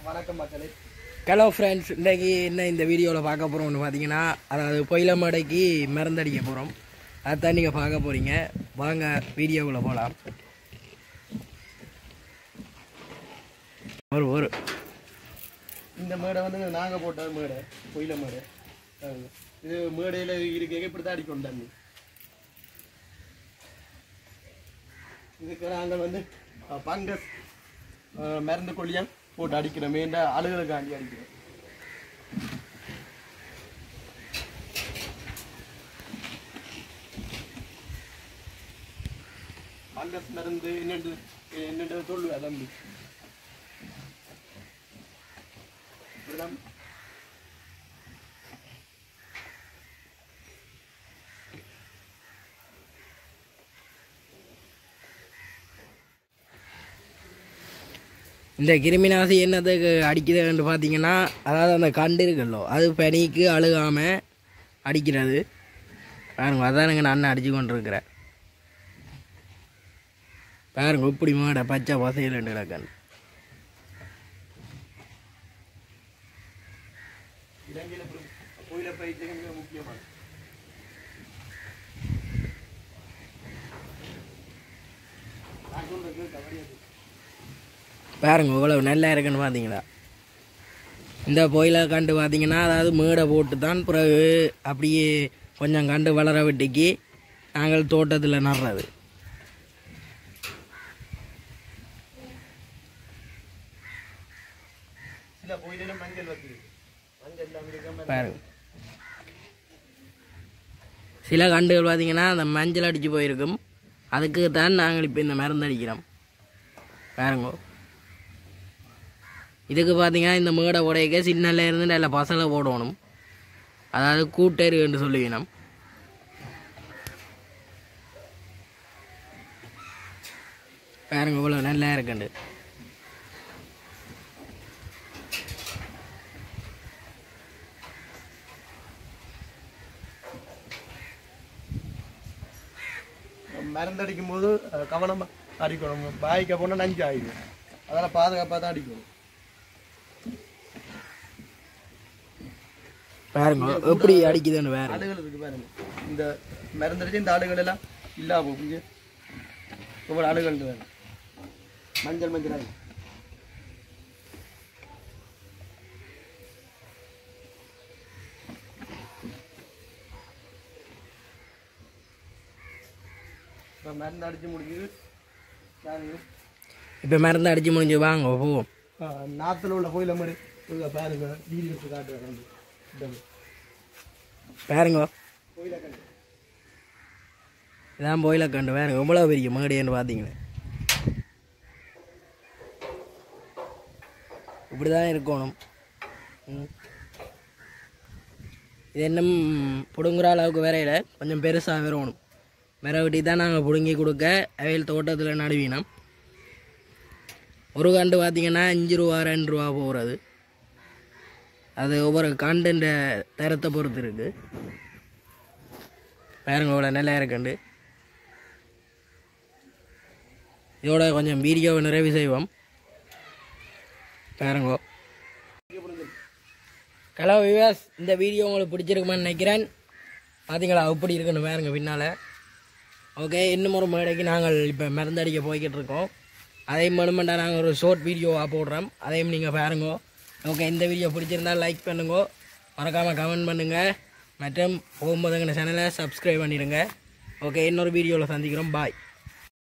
வணக்கம் மக்களே hello friends இன்றைக்கி என்ன இந்த வீடியோவில் பார்க்க போகிறோம்னு பார்த்தீங்கன்னா அதாவது பொயிலமடைக்கு மருந்தடிக்க போகிறோம் அதான் நீங்கள் பார்க்க போகிறீங்க வாங்க வீடியோக்குள்ளே போகலாம் ஒரு ஒரு இந்த மேடை வந்து நாங்க போட்ட மேடை கோயில மேடை பாருங்க. இது மேடையில இருக்க இப்படி தான் அடிக்கும் தண்ணி இதுக்கு நாங்கள் வந்து அஹ், பங்கஸ் அஹ், மருந்து கொல்லியம் போட்டு அடிக்கிறோம் மேண்ட அழுகலுக்காண்டி அடிக்கிறோம் பங்கஸ் மருந்து என்னென்று என்னென்று சொல்லுவா தம்பி இப்படிதான் இந்த கிருமிநாசி என்னத்துக்கு அடிக்குதுன்னு பார்த்தீங்கன்னா அதாவது அந்த கண்டு இருக்குல்லோ அது பனிக்கு அழுகாமல் அடிக்கிறது பாருங்க அதானுங்க நான் அண்ணன் அடிச்சு கொண்டு இருக்கிறேன் பாருங்க இப்படி மாட பச்சை பசையில் கிடக்கன் இலங்கையில் கோயில பயிற்சி மிக முக்கியமானது நான் சொல்றது கபடியாது பாருங்க இவ்வளவு நல்லா இருக்குன்னு பார்த்தீங்களா இந்த கோயிலை கண்டு பார்த்தீங்கன்னா அதாவது மேடை போட்டு தான் பிறகு அப்படியே கொஞ்சம் கண்டு வளர வெட்டிக்கு நாங்கள் தோட்டத்தில் நடுறது சில கோயிலிலும் மஞ்சள் வைக்கிறது மஞ்சள் இல்லாமல் இருக்காம பாருங்க சில கண்டுகள் பார்த்தீங்கன்னா அந்த மஞ்சள் அடித்து போயிருக்கும் அதுக்கு தான் நாங்கள் இப்போ இந்த மருந்து அடிக்கிறோம் பாருங்க இதுக்கு பார்த்தீங்கன்னா இந்த மேடை உடையக்க சின்னல இருந்து நல்ல பசலை போடணும் அதாவது கூட்டேரு என்று சொல்லுவினோம் பாருங்க இவ்வளோ நல்லா இருக்குண்டு மருந்தடிக்கும் போது அஹ், கவனமா அடிக்கணும் பாய்க்க போனால் நஞ்சு ஆயிடும் அதெல்லாம் பாதுகாப்பாக தான் அடிக்கணும் பாருங்க எப்படி அடிக்குதுன்னு வேறு ஆடுகள் இருக்கு பாருங்க இந்த மருந்தடிச்சு இந்த ஆடுகள் எல்லாம் இல்லாம போகும் இங்கே ஒவ்வொரு ஆடுகள் இருக்கு பாருங்க மஞ்சள் மஞ்சள் ஆகி இப்போ மருந்து அடிச்சு முடிஞ்சது நாங்கள் இப்போ மருந்து அடித்து முடிஞ்சு வாங்க போவோம் நாற்றுல உள்ள கோயில மாதிரி இங்க பாருங்க வீடியோ எடுத்து காட்டுறேன் இந்த பாருங்க கோயிலை கண்டு இதான் போயில கண்டு பாருங்க எவ்வளோ பெரிய மேடைன்னு பார்த்தீங்களே இப்படி தான் இருக்கணும் ம். இது இன்னும் பிடுங்குற அளவுக்கு வரையில கொஞ்சம் பெருசாக வரணும் விரவட்டி தான் நாங்கள் பிடுங்கி கொடுக்க அவையில் தோட்டத்தில் நடுவினோம் ஒரு கண்டு பார்த்தீங்கன்னா அஞ்சு ரூபா ரெண்டு ரூபா போகிறது அது ஒவ்வொரு கண்டுன்ற தரத்தை பொறுத்து இருக்குது பாருங்க இவ்வளோ நல்லா இருக்குண்டு இதோட கொஞ்சம் வீடியோவை நிறைவு செய்வோம் பாருங்க ஹலோ விவாஸ் இந்த வீடியோ உங்களுக்கு பிடிச்சிருக்குமான்னு நினைக்கிறேன் பார்த்தீங்களா எப்படி இருக்குன்னு பாருங்க பின்னால் ஓகே இன்னும் ஒரு மேடைக்கு நாங்கள் இப்போ மருந்தடிக்க போய்கிட்டு இருக்கோம் அதையும் மனுமெண்டா நாங்கள் ஒரு ஷார்ட் வீடியோவாக போடுறோம் அதையும் நீங்கள் பாருங்க ஓகே இந்த வீடியோ பிடிச்சிருந்தா லைக் பண்ணுங்க மறக்காமல் கமெண்ட் பண்ணுங்கள் மற்றும் போகும்போது எங்கள் சேனலை சப்ஸ்கிரைப் பண்ணிடுங்க ஓகே இன்னொரு வீடியோவில் சந்திக்கிறோம் பாய்